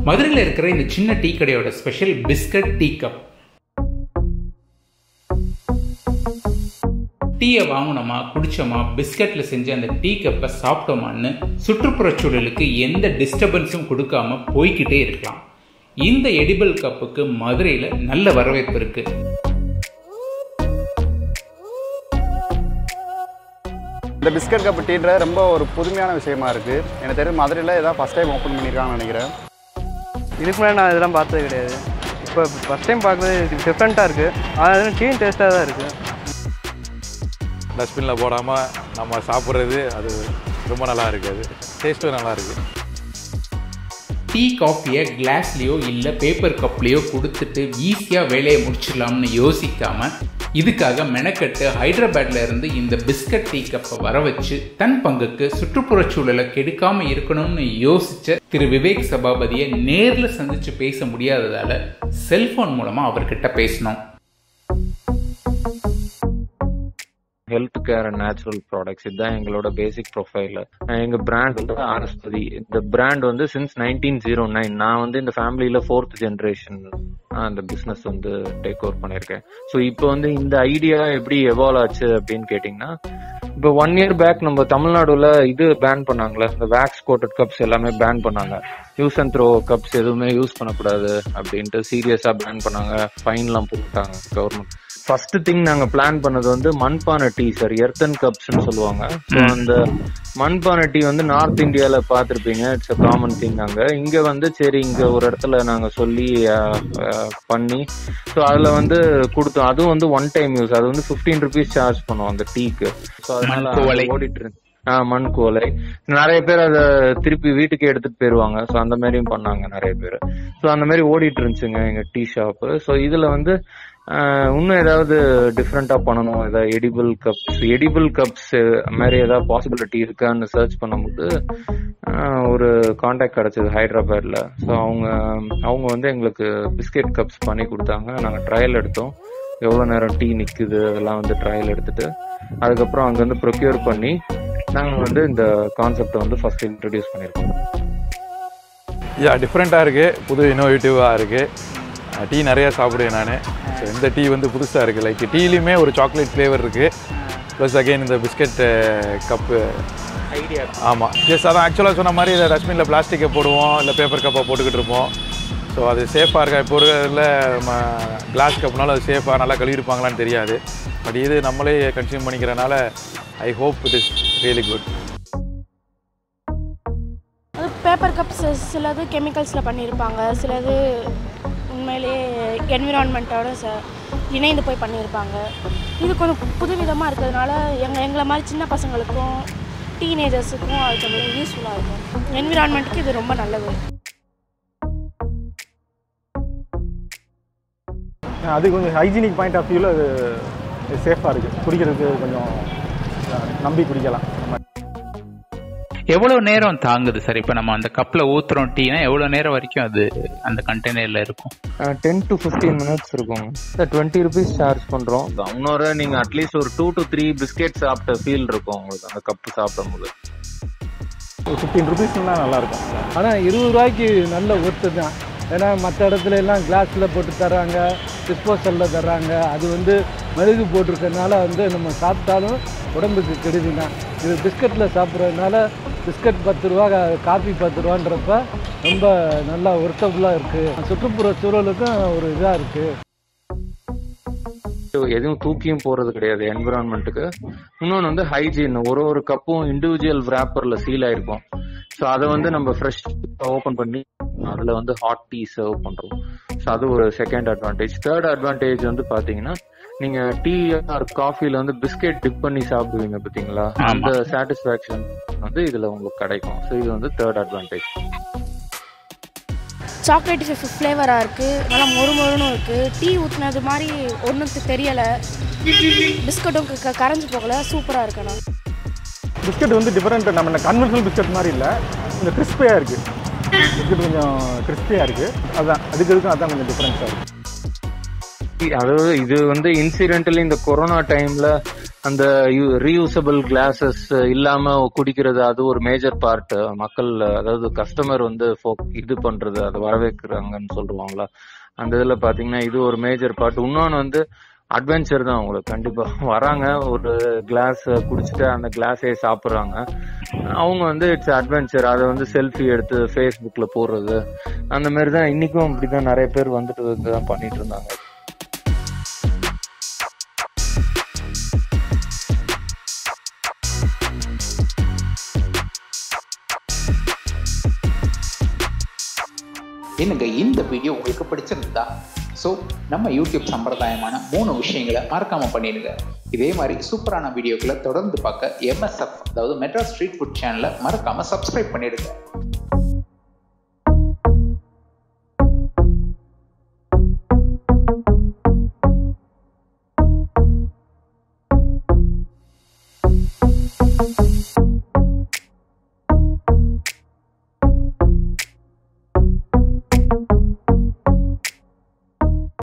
மதுரையில் இருக்கிற இந்த சின்ன டீ கடையோட ஸ்பெஷல் பிஸ்கட் டீ கப் டீயை வாங்கினோமா குடிச்சோமா பிஸ்கட்டில் செஞ்ச அந்த டீ கப்பை சாப்பிட்டோமான்னு சுற்றுப்புறச் சூழலுக்கு எந்த டிஸ்டர்பன்ஸும் கொடுக்காம போய்கிட்டே இருக்கலாம் இந்த எடிபிள் கப்புக்கு மதுரையில் நல்ல வரவேற்பு இருக்கு இந்த பிஸ்கட் கப் டீன்ற ரொம்ப ஒரு புதுமையான விஷயமா இருக்குது எனக்கு தெரியும் மதுரையில் ஏதாவது ஃபஸ்ட் டைம் ஓப்பன் பண்ணியிருக்காங்கன்னு நினைக்கிறேன் இதுக்கு முன்னாடி நான் இதெல்லாம் பார்த்தது கிடையாது இப்போ ஃபஸ்ட் டைம் பார்க்குறது இது டிஃப்ரெண்ட்டாக இருக்குது ஆனால் டீ டேஸ்ட்டாக தான் இருக்குது டஸ்ட்பினில் போடாமல் நம்ம சாப்பிட்றது அது ரொம்ப நல்லா இருக்குது அது டேஸ்ட்டும் நல்லா இருக்குது டீ காஃபியை கிளாஸ்லேயோ இல்லை பேப்பர் கப்லேயோ கொடுத்துட்டு ஈஸியாக வேலையை முடிச்சிடலாம்னு யோசிக்காம இதுக்காக மெனக்கட்டு ஹைதராபாத்ல இருந்து இந்த பிஸ்கட் டீ கப்பை வர வச்சு தன் பங்குக்கு சுற்றுப்புறச் சூழலை கெடுக்காம இருக்கணும்னு யோசிச்ச திரு விவேக் சபாபதியை நேர்ல சந்திச்சு பேச முடியாததால செல்போன் மூலமா அவர்கிட்ட பேசினோம் health care and natural products இதுதான் எங்களோட பேசிக் ப்ரொஃபைல் எங்க பிராண்ட் வந்து ஆனஸ்பதி இந்த பிராண்ட் வந்து சின்ஸ் நைன்டீன் ஜீரோ நைன் நான் வந்து இந்த ஃபேமிலியில ஃபோர்த் ஜென்ரேஷன் அந்த பிஸ்னஸ் வந்து டேக் ஓவர் பண்ணியிருக்கேன் ஸோ இப்போ வந்து இந்த ஐடியா எப்படி எவால்வ் ஆச்சு அப்படின்னு கேட்டிங்கன்னா இப்போ ஒன் இயர் பேக் நம்ம தமிழ்நாடுல இது பேன் பண்ணாங்களே இந்த வேக்ஸ் கோட்டட் கப்ஸ் எல்லாமே பேன் பண்ணாங்க யூஸ் அண்ட் த்ரோ கப்ஸ் எதுவுமே யூஸ் பண்ணக்கூடாது அப்படின்ட்டு சீரியஸா பேன் பண்ணாங்க ஃபைன்லாம் போட்டாங்க கவர்மெண்ட் ஃபர்ஸ்ட் திங் நாங்க பிளான் பண்ணது வந்து மண்பானை டீ சார் எர்த்தன் கப்ஸ்னு சொல்லுவாங்க ஸோ அந்த மண்பானை டீ வந்து நார்த் இந்தியால பார்த்துருப்பீங்க இட்ஸ் அ காமன் திங் அங்க இங்க வந்து சரி இங்க ஒரு இடத்துல நாங்க சொல்லி அஹ், அஹ், பண்ணி ஸோ அதுல வந்து கொடுத்தோம் அதுவும் வந்து ஒன் டைம் யூஸ் அது வந்து ஃபிஃப்டீன் ருபீஸ் சார்ஜ் பண்ணுவோம் அந்த டீக்கு ஸோ அதனால மண்குவளை. அது ஓடிட்டு இருந்து ஆ மண் கோலை நிறைய பேர் அதை திருப்பி வீட்டுக்கு எடுத்துட்டு போயிருவாங்க ஸோ அந்த மாதிரியும் பண்ணாங்க நிறைய பேர் ஸோ அந்த மாதிரி ஓடிட்டு இருந்துச்சுங்க எங்க டீ ஷாப்பு ஸோ இதுல வந்து ஆஹ், இன்னும் ஏதாவது டிஃப்ரெண்டா பண்ணணும் ஏதாவது எடிபிள் கப்ஸ் எடிபிள் கப்ஸ் மாதிரி ஏதாவது பாசிபிலிட்டி இருக்கான்னு சர்ச் பண்ணும்போது ஆஹ், ஒரு காண்டாக்ட் கிடைச்சது ஹைதராபாத்ல ஸோ அவங்க அவங்க வந்து எங்களுக்கு பிஸ்கெட் கப்ஸ் பண்ணி கொடுத்தாங்க நாங்கள் ட்ரையல் எடுத்தோம் எவ்வளோ நேரம் டீ நிற்குது அதெல்லாம் வந்து ட்ரையல் எடுத்துட்டு அதுக்கப்புறம் அங்கேருந்து ப்ரொக்யூர் பண்ணி நாங்கள் வந்து இந்த கான்செப்டை வந்து ஃபர்ஸ்ட் இன்ட்ரடியூஸ் பண்ணியிருக்கோம் யா டிஃப்ரெண்ட்டாக இருக்குது புது இன்னோவேட்டிவாக இருக்குது டீ நிறைய சாப்பிடுவேன் நான் ஸோ இந்த டீ வந்து புதுசாக இருக்குது லைக் டீலையுமே ஒரு சாக்லேட் ஃப்ளேவர் இருக்குது ப்ளஸ் அகைன் இந்த பிஸ்கட் கப்பு ஐடியா ஆமாம் ஜஸ்ட் அதான் ஆக்சுவலாக சொன்ன மாதிரி இதை டஸ்ட்பினில் பிளாஸ்டிக்கை போடுவோம் இல்லை பேப்பர் கப்பை போட்டுக்கிட்டு இருப்போம் ஸோ அது சேஃபாக இருக்கா இப்போ இருக்கிறதுல நம்ம கிளாஸ் கப்னால அது சேஃபாக நல்லா கழுவிருப்பாங்களான்னு தெரியாது பட் இது நம்மளே கன்சியூம் பண்ணிக்கிறனால I hope it is really good அது பேப்பர் கப்ஸ் சிலது கெமிக்கல்ஸில் பண்ணியிருப்பாங்க சிலது உண்மையிலேயே என்விரான்மெண்ட்டோட ச இணைந்து போய் பண்ணியிருப்பாங்க இது கொஞ்சம் புதுவிதமாக இருக்கிறதுனால எங்கள் எங்களை மாதிரி சின்ன பசங்களுக்கும் டீனேஜர்ஸுக்கும் அது கொஞ்சம் யூஸ்ஃபுல்லாக இருக்கும் என்விரான்மெண்ட்டுக்கு இது ரொம்ப நல்லது அது கொஞ்சம் ஹைஜீனிக் பாயிண்ட் ஆஃப் வியூவில் அது சேஃபாக இருக்குது குடிக்கிறதுக்கு கொஞ்சம் அஹ், நம்பி குடிக்கலாம் எவ்வளவு நேரம் தாங்குது சார் இப்போ நம்ம அந்த கப்ல ஊத்துறோம் டீனா எவ்வளவு நேரம் வரைக்கும் அது அந்த கண்டெய்னர்ல இருக்கும் டென் டு ஃபிஃப்டீன் மினிட்ஸ் இருக்கும் டுவெண்ட்டி ருபீஸ் சார்ஜ் பண்ணுறோம் இன்னொரு நீங்கள் அட்லீஸ்ட் ஒரு டூ டு த்ரீ பிஸ்கெட் சாப்பிட்ட ஃபீல் இருக்கும் உங்களுக்கு அந்த கப்பு சாப்பிடும்போது ஒரு ஃபிஃப்டீன் ருபீஸ்லாம் நல்லாயிருக்கும் ஆனால் இருபது ரூபாய்க்கு நல்ல ஒர்த்து தான் ஏன்னா மற்ற இடத்துல எல்லாம் கிளாஸில் போட்டு தர்றாங்க டிஸ்போசலில் தர்றாங்க அது வந்து மெழுகு போட்டிருக்கறனால வந்து நம்ம சாப்பிட்டாலும் உடம்புக்கு கெடுதி தான் இது பிஸ்கட்டில் சாப்பிட்றதுனால பிஸ்கட் பத்து ரூபா காஃபி பத்து ரூபான்றப்ப ரொம்ப நல்லா ஒர்த்தபுளாக இருக்குது சுற்றுப்புற சூழலுக்கும் ஒரு இதாக இருக்குது எதுவும் தூக்கியும் போறது கிடையாது என்விரான்மெண்ட்டுக்கு இன்னொன்று வந்து ஹைஜீன் ஒரு ஒரு கப்பும் இண்டிவிஜுவல் wrapperல சீல் ஆயிருக்கும் ஸோ அதை வந்து நம்ம ஃப்ரெஷ் ஓப்பன் பண்ணி அதில் வந்து ஹாட் டீ சர்வ் பண்ணுறோம் ஸோ அது ஒரு செகண்ட் அட்வான்டேஜ் தேர்ட் அட்வான்டேஜ் வந்து பார்த்தீங்கன்னா நீங்க டீ ஆர் காஃபில வந்து பிஸ்கெட் டிப் பண்ணி சாப்பிடுவீங்க பார்த்தீங்களா அந்த சாட்டிஸ்ஃபேக்ஷன் வந்து இதுல உங்களுக்கு கிடைக்கும் ஸோ இது வந்து தேர்ட் அட்வான்டேஜ் சாக்லேட் ஃப்ளேவராக இருக்குது நல்லா மொறு மொறுன்னு இருக்குது டீ ஊற்றுனது மாதிரி ஒன்றுக்கு தெரியலை பிஸ்கட்டும் க- க- கரைஞ்சு போகலை சூப்பராக இருக்குண்ணா பிஸ்கட் வந்து டிஃப்ரெண்ட் நம்ம இந்த கன்வென்ஷனல் பிஸ்கட் மாதிரி இல்லை கொஞ்சம் கிறிஸ்பியாக இருக்குது பிஸ்கட் கொஞ்சம் கிறிஸ்பியாக இருக்குது அதான் அதுக்கு இதுக்கும் அதான் கொஞ்சம் டிஃப்ரென்ஸாக இருக்குது அதாவது இது வந்து இன்சிடென்டலி இந்த கொரோனா டைம்ல அந்த ரீயூசபிள் கிளாஸஸ் இல்லாம குடிக்கிறது அது ஒரு மேஜர் பார்ட் மக்கள் அதாவது கஸ்டமர் வந்து fo- இது பண்றது அதை வரவேற்கிறாங்கன்னு சொல்லுவாங்களா அந்த இதுல பாத்தீங்கன்னா இது ஒரு மேஜர் பார்ட் இன்னொன்னு வந்து அட்வென்ச்சர் தான் உங்களுக்கு கண்டிப்பா வராங்க ஒரு கிளாஸ் குடிச்சிட்டு அந்த கிளாஸே சாப்பிடுறாங்க அவங்க வந்து இட்ஸ் அட்வென்ச்சர் அதை வந்து செல்ஃபி எடுத்து ஃபேஸ்புக்ல போடுறது அந்த மாதிரி தான் இன்னைக்கும் இப்படிதான் நிறைய பேர் வந்துட்டு தான் பண்ணிட்டு இருந்தாங்க என்னங்க இந்த வீடியோ உங்களுக்கு பிடிச்சிருந்தா ஸோ நம்ம யூடியூப் சம்பிரதாயமான மூணு விஷயங்களை மறக்காம பண்ணிடுங்க இதே மாதிரி சூப்பரான வீடியோக்களை தொடர்ந்து பார்க்க எம்எஸ்எஃப் அதாவது மெட்ராஸ் ஸ்ட்ரீட் ஃபுட் சேனலை மறக்காம சப்ஸ்கிரைப் பண்ணிடுங்க